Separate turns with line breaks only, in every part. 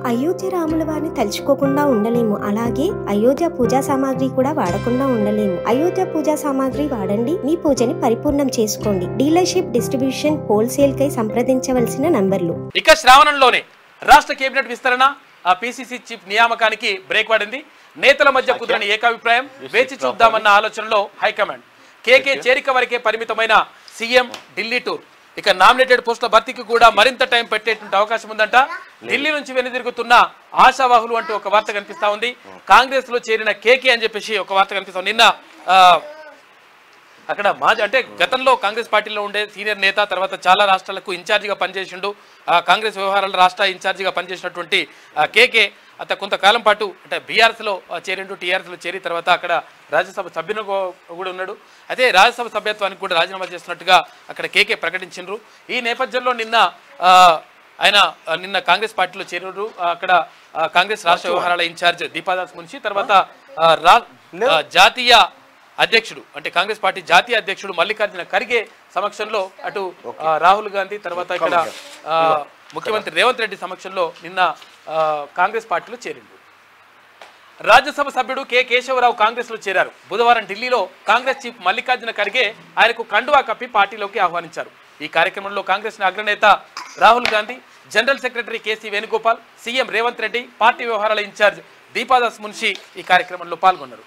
అయోధ్య రాముల వారిని తలుచుకోకుండా ఉండలేము అలాగే అయోధ్య పూజా సామాగ్రి కూడా వాడకుండా ఉండలేము అయోధ్య పూజా సామాగ్రి వాడండి మీ పూజని పరిపూర్ణం చేసుకోండి డీలర్షిప్ డిస్ట్రిబ్యూషన్ హోల్సేల్ కై సంప్రదించవలసిన నంబర్లు
ఇక శ్రావణంలోనే రాష్ట్ర కేబినెట్ విస్తరణ ఆ పిసిసి చీఫ్ నియామకానికి బ్రేక్ పడింది నేతల మధ్య కుదరని ఏకాభిప్రాయం వేచి చూద్దామన్న ఆలోచనలో హైకమాండ్ కేకే చేరిక వరకే పరిమితమైన సీఎం ఢిల్లీ టూర్ ఇక నామినేటెడ్ పోస్టుల భర్తీకి కూడా మరింత టైం పెట్టేటువంటి అవకాశం ఉందంట ఢిల్లీ నుంచి వెనుదిరుగుతున్న ఆశావాహులు అంటూ ఒక వార్త కనిపిస్తా ఉంది కాంగ్రెస్ లో చేరిన కేకే అని చెప్పేసి ఒక వార్త కనిపిస్తా ఉంది. నిన్న ఆ, అక్కడ మాజీ అంటే గతంలో కాంగ్రెస్ పార్టీలో ఉండే సీనియర్ నేత తర్వాత చాలా రాష్ట్రాలకు ఇన్ఛార్జిగా పనిచేసిండు ఆ కాంగ్రెస్ వ్యవహారాల రాష్ట్ర ఇన్ఛార్జిగా పనిచేసినటువంటి ఆ, కేకే అత కొంతకాలం పాటు అంటే బీఆర్ఎస్లో చేరిండు టీఆర్ఎస్లో చేరి తర్వాత అక్కడ రాజ్యసభ సభ్యుని కూడా ఉన్నాడు అయితే రాజ్యసభ సభ్యత్వానికి కూడా రాజీనామా చేస్తున్నట్టుగా అక్కడ కేకే ప్రకటించిండ్రు ఈ నేపథ్యంలో నిన్న ఆ, ఆయన ఆ, నిన్న కాంగ్రెస్ పార్టీలో చేరినారు అక్కడ ఆ, కాంగ్రెస్ రాష్ట్ర వ్యవహారాల ఇన్ఛార్జ్ దీపాదాస్ మున్షి తర్వాత ఆ, రా ఆ, జాతీయ అధ్యక్షుడు అంటే కాంగ్రెస్ పార్టీ జాతీయ అధ్యక్షుడు మల్లికార్జున ఖర్గే సమక్షంలో అటు ఆ, రాహుల్ గాంధీ తర్వాత ఇక్కడ ఆ, ముఖ్యమంత్రి రేవంత్ రెడ్డి సమక్షంలో నిన్న ఆ, కాంగ్రెస్ పార్టీలో చేరిండు రాజ్యసభ సభ్యుడు కె కేశవరావు కాంగ్రెస్ లో చేరారు బుధవారం ఢిల్లీలో కాంగ్రెస్ చీఫ్ మల్లికార్జున ఖర్గే ఆయనకు కండువా కప్పి పార్టీలోకి ఆహ్వానించారు ఈ కార్యక్రమంలో కాంగ్రెస్ అగ్రనేత Rahul Gandhi general secretary KC Venugopal CM Revanth Reddy party వ్యవహారాల ఇన్ఛార్జ్ దీపాదాస్ మున్షి ఈ కార్యక్రమంలో పాల్గొన్నారు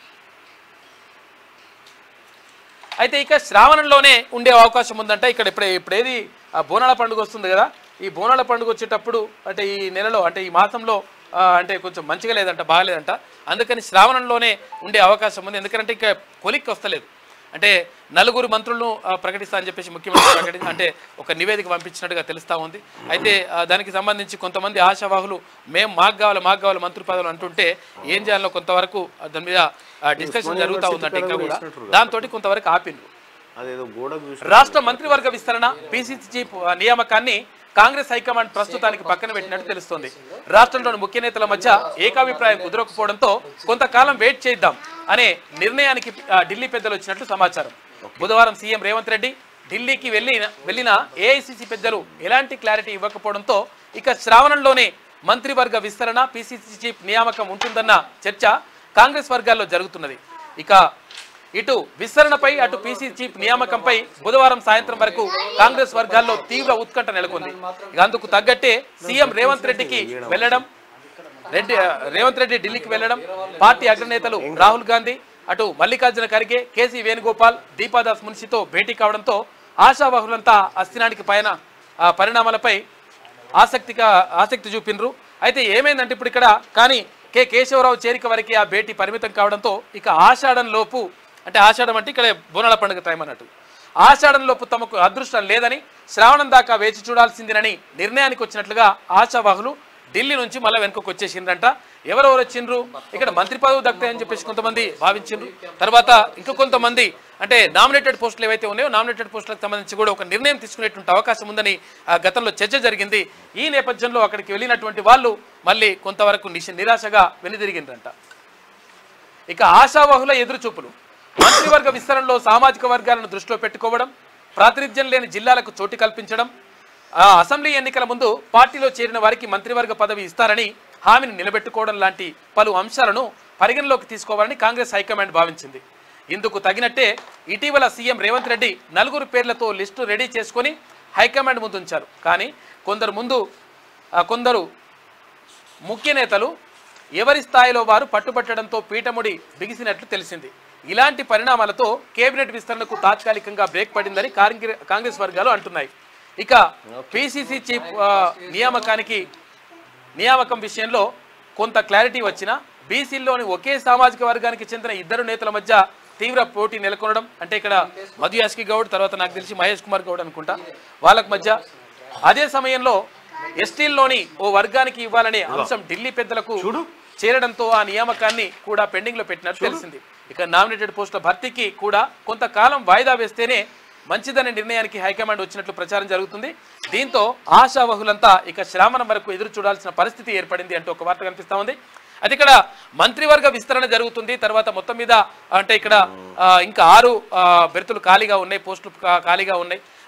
అయితే ఇక శ్రావణంలోనే ఉండే అవకాశం ఉందంట ఇక్కడ ఇప్పుడు ఇప్పుడు ఏది ఆ బోనాల పండుగ వస్తుంది కదా ఈ బోనాల పండుగ వచ్చేటప్పుడు అంటే ఈ నెలలో అంటే ఈ మాసంలో ఆ, అంటే కొంచెం మంచిగా లేదంట బాగాలేదంట అందుకని శ్రావణంలోనే ఉండే అవకాశం ఉంది ఎందుకంటే ఇక కొలిక్కి వస్తలేదు అంటే నలుగురు మంత్రులను ఆ, ప్రకటిస్తా అని చెప్పేసి ముఖ్యమంత్రి ప్రకటి అంటే ఒక నివేదిక పంపించినట్టుగా తెలుస్తా ఉంది అయితే ఆ, దానికి సంబంధించి కొంతమంది ఆశావాహులు మేము మాకు కావాలి మాకు కావాలి మంత్రి పదవులు అంటుంటే ఏం చేయాలో కొంతవరకు ఆ, దాని మీద డిస్కషన్ జరుగుతూ ఉందంటే ఇంకా కూడా దాంతో కొంతవరకు ఆపిండ్రు
అదేదో గోడ చూసి
రాష్ట్ర మంత్రివర్గ విస్తరణ పిసిసి చీఫ్ ఆ, నియామకాన్ని కాంగ్రెస్ హైకమాండ్ ప్రస్తుతానికి పక్కన పెట్టినట్టు తెలుస్తోంది రాష్ట్రంలోని ముఖ్య నేతల మధ్య ఏకాభిప్రాయం కుదరకపోవడంతో కొంతకాలం వెయిట్ చేద్దాం అనే నిర్ణయానికి ఆ, ఢిల్లీ పెద్దలు వచ్చినట్లు సమాచారం బుధవారం సీఎం రేవంత్ రెడ్డి ఢిల్లీకి వెళ్ళి వెళ్ళిన ఏఐసిసి పెద్దలు ఎలాంటి క్లారిటీ ఇవ్వకపోవడంతో ఇక శ్రావణంలోనే మంత్రివర్గ విస్తరణ పిసిసి చీఫ్ నియామకం ఉంటుందన్న చర్చ కాంగ్రెస్ వర్గాల్లో జరుగుతున్నది ఇక ఇటు విస్తరణపై అటు పీసీ చీఫ్ నియామకంపై బుధవారం సాయంత్రం వరకు కాంగ్రెస్ వర్గాల్లో తీవ్ర ఉత్కంఠ నెలకొంది ఇక అందుకు తగ్గట్టే సీఎం రేవంత్ రెడ్డికి వెళ్ళడం రెడ్డి రేవంత్ రెడ్డి ఢిల్లీకి వెళ్ళడం పార్టీ అగ్రనేతలు రాహుల్ గాంధీ అటు మల్లికార్జున ఖర్గే కేసీ వేణుగోపాల్ దీపాదాస్ మున్షితో భేటీ కావడంతో ఆశావాహులంతా అస్థినానికి పైన ఆ పరిణామాలపై ఆసక్తిగా ఆసక్తి చూపినరు అయితే ఏమైందంటే ఇప్పుడు ఇక్కడ కానీ కె కేశవరావు చేరిక వరకే ఆ భేటీ పరిమితం కావడంతో ఇక ఆషాఢం లోపు అంటే ఆషాఢం అంటే ఇక్కడ బోనాల పండుగ టైం అన్నట్టు ఆషాఢం లోపు తమకు అదృష్టం లేదని శ్రావణం దాకా వేచి చూడాల్సిందేనని నిర్ణయానికి వచ్చినట్లుగా ఆశావాహులు ఢిల్లీ నుంచి మళ్ళీ వెనుకకు వచ్చేసిండ్రంట ఎవరెవరు వచ్చిండ్రు ఇక్కడ మంత్రి పదవి దక్కుతాయని చెప్పేసి కొంతమంది భావించిండ్రు తర్వాత ఇంకా కొంతమంది అంటే నామినేటెడ్ పోస్టులు ఏవైతే ఉన్నాయో నామినేటెడ్ పోస్టులకు సంబంధించి కూడా ఒక నిర్ణయం తీసుకునేటువంటి అవకాశం ఉందని ఆ, గతంలో చర్చ జరిగింది ఈ నేపథ్యంలో అక్కడికి వెళ్ళినటువంటి వాళ్ళు మళ్ళీ కొంతవరకు నిశ నిరాశగా వెనుదిరిగిండ్రంట ఇక ఆశావాహుల ఎదురుచూపులు మంత్రివర్గ విస్తరణలో సామాజిక వర్గాలను దృష్టిలో పెట్టుకోవడం ప్రాతినిధ్యం లేని జిల్లాలకు చోటు కల్పించడం ఆ అసెంబ్లీ ఎన్నికల ముందు పార్టీలో చేరిన వారికి మంత్రివర్గ పదవి ఇస్తారని హామీని నిలబెట్టుకోవడం లాంటి పలు అంశాలను పరిగణలోకి తీసుకోవాలని కాంగ్రెస్ హైకమాండ్ భావించింది ఇందుకు తగినట్టే ఇటీవల సీఎం రేవంత్ రెడ్డి నలుగురు పేర్లతో లిస్టు రెడీ చేసుకొని హైకమాండ్ ముందు ఉంచారు కానీ కొందరు ముందు ఆ, కొందరు ముఖ్య నేతలు ఎవరి స్థాయిలో వారు పట్టుబట్టడంతో పీఠముడి బిగిసినట్లు తెలిసింది ఇలాంటి పరిణామాలతో కేబినెట్ విస్తరణకు తాత్కాలికంగా బ్రేక్ పడిందని కాంగ్రె- కాంగ్రెస్ వర్గాలు అంటున్నాయి ఇక పిసిసి చీఫ్ ఆ, నియామకానికి నియామకం విషయంలో కొంత క్లారిటీ వచ్చినా బీసీల్లోని ఒకే సామాజిక వర్గానికి చెందిన ఇద్దరు నేతల మధ్య తీవ్ర పోటీ నెలకొనడం అంటే ఇక్కడ మధు యాస్కి గౌడ్ తర్వాత నాకు తెలిసి మహేష్ కుమార్ గౌడ్ అనుకుంటా వాళ్ళకి మధ్య అదే సమయంలో ఎస్టీల్లోని ఓ వర్గానికి ఇవ్వాలనే అంశం ఢిల్లీ పెద్దలకు చేరడంతో ఆ నియామకాన్ని కూడా పెండింగ్ లో పెట్టినట్టు తెలిసింది ఇక నామినేటెడ్ పోస్టుల భర్తీకి కూడా కొంతకాలం వాయిదా వేస్తేనే మంచిదనే నిర్ణయానికి హైకమాండ్ వచ్చినట్లు ప్రచారం జరుగుతుంది దీంతో ఆశావహులంతా ఇక శ్రావణం వరకు ఎదురు చూడాల్సిన పరిస్థితి ఏర్పడింది అంటూ ఒక వార్త కనిపిస్తా ఉంది అయితే ఇక్కడ మంత్రివర్గ విస్తరణ జరుగుతుంది తర్వాత మొత్తం మీద అంటే ఇక్కడ ఆ, ఇంకా ఆరు ఆ, బెర్తులు ఖాళీగా ఉన్నాయి పోస్టులు ఖా- ఖాళీగా ఉన్నాయి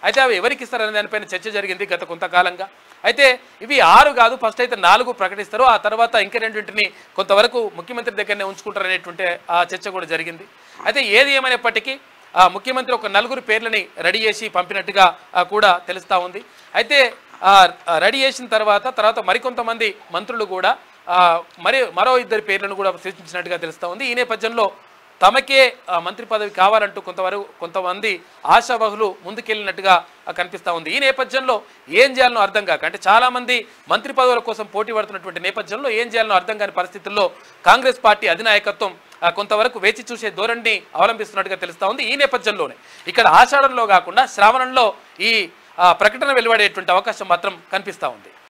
అయితే అవి ఎవరికి ఇస్తారనే దానిపైన చర్చ జరిగింది గత కొంతకాలంగా అయితే ఇవి ఆరు కాదు ఫస్ట్ అయితే నాలుగు ప్రకటిస్తారు ఆ తర్వాత ఇంక రెండింటిని కొంతవరకు ముఖ్యమంత్రి దగ్గరనే ఉంచుకుంటారనేటువంటి ఆ చర్చ కూడా జరిగింది అయితే ఏది ఏమైనప్పటికీ ఆ ముఖ్యమంత్రి ఒక నలుగురు పేర్లని రెడీ చేసి పంపినట్టుగా ఆ, కూడా తెలుస్తూ ఉంది అయితే ఆ, ఆ, రెడీ చేసిన తర్వాత తర్వాత మరికొంతమంది మంత్రులు కూడా ఆ, మరి మరో ఇద్దరి పేర్లను కూడా సూచించినట్టుగా తెలుస్తూ ఉంది ఈ నేపథ్యంలో తమకే ఆ, మంత్రి పదవి కావాలంటూ కొంతవరకు కొంతమంది ఆశావహులు ముందుకెళ్ళినట్టుగా ఆ, కనిపిస్తూ ఉంది ఈ నేపథ్యంలో ఏం చేయాలనో అర్థం కాక అంటే చాలామంది మంత్రి పదవుల కోసం పోటీ పడుతున్నటువంటి నేపథ్యంలో ఏం చేయాలనో అర్థం కాని పరిస్థితుల్లో కాంగ్రెస్ పార్టీ అధినాయకత్వం ఆ, కొంతవరకు వేచి చూసే ధోరణిని అవలంబిస్తున్నట్టుగా తెలుస్తూ ఉంది ఈ నేపథ్యంలోనే ఇక్కడ ఆషాఢంలో కాకుండా శ్రావణంలో ఈ ఆ, ప్రకటన వెలువడేటువంటి అవకాశం మాత్రం కనిపిస్తూ ఉంది